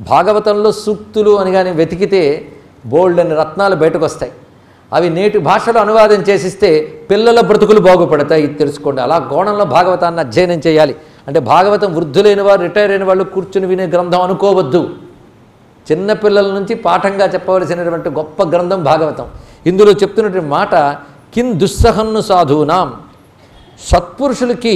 భాగవతంలో సూక్తులు అని కానీ వెతికితే బోల్డ్ అని రత్నాలు బయటకు వస్తాయి అవి నేటి భాషలో అనువాదం చేసిస్తే పిల్లల బ్రతుకులు బాగుపడతాయి ఇది తెలుసుకోండి అలా కోణంలో భాగవతాన్ని అధ్యయనం చేయాలి అంటే భాగవతం వృద్ధులైన వారు రిటైర్ అయిన వాళ్ళు కూర్చుని వినే గ్రంథం అనుకోవద్దు చిన్నపిల్లల నుంచి పాఠంగా చెప్పవలసినటువంటి గొప్ప గ్రంథం భాగవతం ఇందులో చెప్తున్నటువంటి మాట కిన్ దుస్సహన్ను సాధూనాం సత్పురుషులకి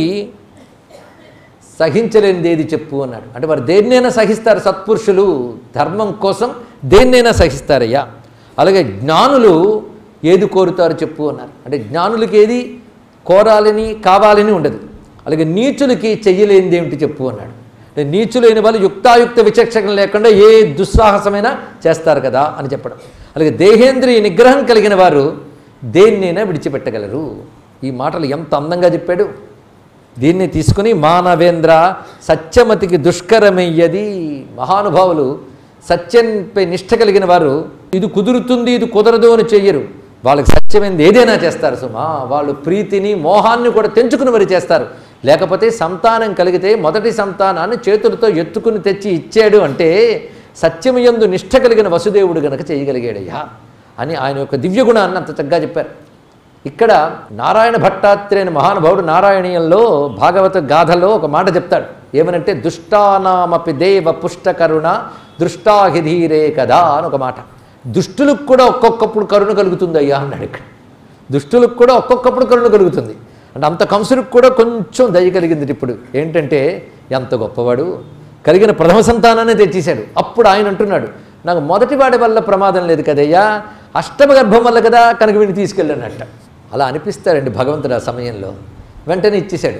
సహించలేనిది ఏది చెప్పు అన్నాడు అంటే వారు దేన్నైనా సహిస్తారు సత్పురుషులు ధర్మం కోసం దేన్నైనా సహిస్తారయ్యా అలాగే జ్ఞానులు ఏది కోరుతారు చెప్పు అన్నారు అంటే జ్ఞానులకి ఏది కోరాలని కావాలని ఉండదు అలాగే నీచులకి చెయ్యలేనిది ఏమిటి చెప్పు అన్నాడు అంటే నీచులైన వాళ్ళు యుక్తాయుక్త విచక్షణ లేకుండా ఏ దుస్సాహసమైనా చేస్తారు కదా అని చెప్పడం అలాగే దేహేంద్రియ నిగ్రహం కలిగిన వారు దేన్నైనా విడిచిపెట్టగలరు ఈ మాటలు ఎంత అందంగా చెప్పాడు దీన్ని తీసుకుని మానవేంద్ర సత్యమతికి దుష్కరమయ్యది మహానుభావులు సత్యంపై నిష్ట కలిగిన వారు ఇది కుదురుతుంది ఇది కుదరదు అని చెయ్యరు వాళ్ళకి సత్యమైంది ఏదైనా చేస్తారు సుమా వాళ్ళు ప్రీతిని మోహాన్ని కూడా తెంచుకుని మరి చేస్తారు లేకపోతే సంతానం కలిగితే మొదటి సంతానాన్ని చేతులతో ఎత్తుకుని తెచ్చి ఇచ్చాడు అంటే సత్యమయందు నిష్ట కలిగిన వసుదేవుడు గనక చేయగలిగాడయ్యా అని ఆయన యొక్క దివ్య గుణాన్ని అంత చక్కగా చెప్పారు ఇక్కడ నారాయణ భట్టాత్రేయ అనే మహానుభావుడు నారాయణీయంలో భాగవత గాథలో ఒక మాట చెప్తాడు ఏమనంటే దుష్టానామపి దేవ పుష్టకరుణ దృష్టాహిధీరే కదా అని ఒక మాట దుష్టులకు కూడా ఒక్కొక్కప్పుడు కరుణ కలుగుతుంది అయ్యా అన్నాడు ఇక్కడ దుష్టులకు కూడా ఒక్కొక్కప్పుడు కరుణ కలుగుతుంది అంటే అంత కంసుడికి కూడా కొంచెం దయ కలిగింది ఇప్పుడు ఏంటంటే ఎంత గొప్పవాడు కలిగిన ప్రథమ సంతానాన్ని తెచ్చేశాడు అప్పుడు ఆయన అంటున్నాడు నాకు మొదటి వాడి వల్ల ప్రమాదం లేదు కదయ్యా అష్టమ గర్భం వల్ల కదా కనుక వీడిని తీసుకెళ్ళానట్ట అలా అనిపిస్తాడండి భగవంతుడు ఆ సమయంలో వెంటనే ఇచ్చేశాడు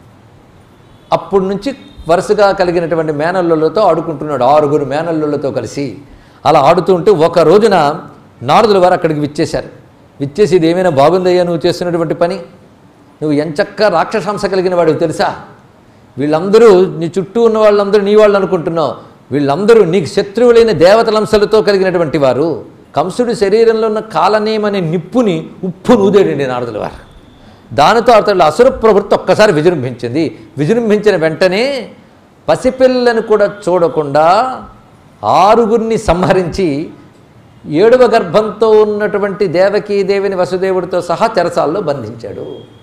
అప్పటి నుంచి వరుసగా కలిగినటువంటి మేనల్లులతో ఆడుకుంటున్నాడు ఆరుగురు మేనల్లులతో కలిసి అలా ఆడుతూ ఉంటే ఒక రోజున నారదుల వారు అక్కడికి విచ్చేశారు విచ్చేసి ఇది ఏమైనా బాగుందయ్యా నువ్వు చేస్తున్నటువంటి పని నువ్వు ఎంచక్క రాక్షసాంశ కలిగిన వాడు తెలుసా వీళ్ళందరూ నీ చుట్టూ ఉన్న వాళ్ళందరూ నీ వాళ్ళు అనుకుంటున్నావు వీళ్ళందరూ నీకు శత్రువులైన దేవతలంశలతో కలిగినటువంటి వారు కంసుడి శరీరంలో ఉన్న కాలనేమనే నిప్పుని ఉప్పు నూదేడండి నారదుల వారు దానితో అతడు అసుర ప్రవృత్తి ఒక్కసారి విజృంభించింది విజృంభించిన వెంటనే పసిపిల్లను కూడా చూడకుండా ఆరుగురిని సంహరించి ఏడవ గర్భంతో ఉన్నటువంటి దేవకీదేవిని వసుదేవుడితో సహా చెరసాల్లో బంధించాడు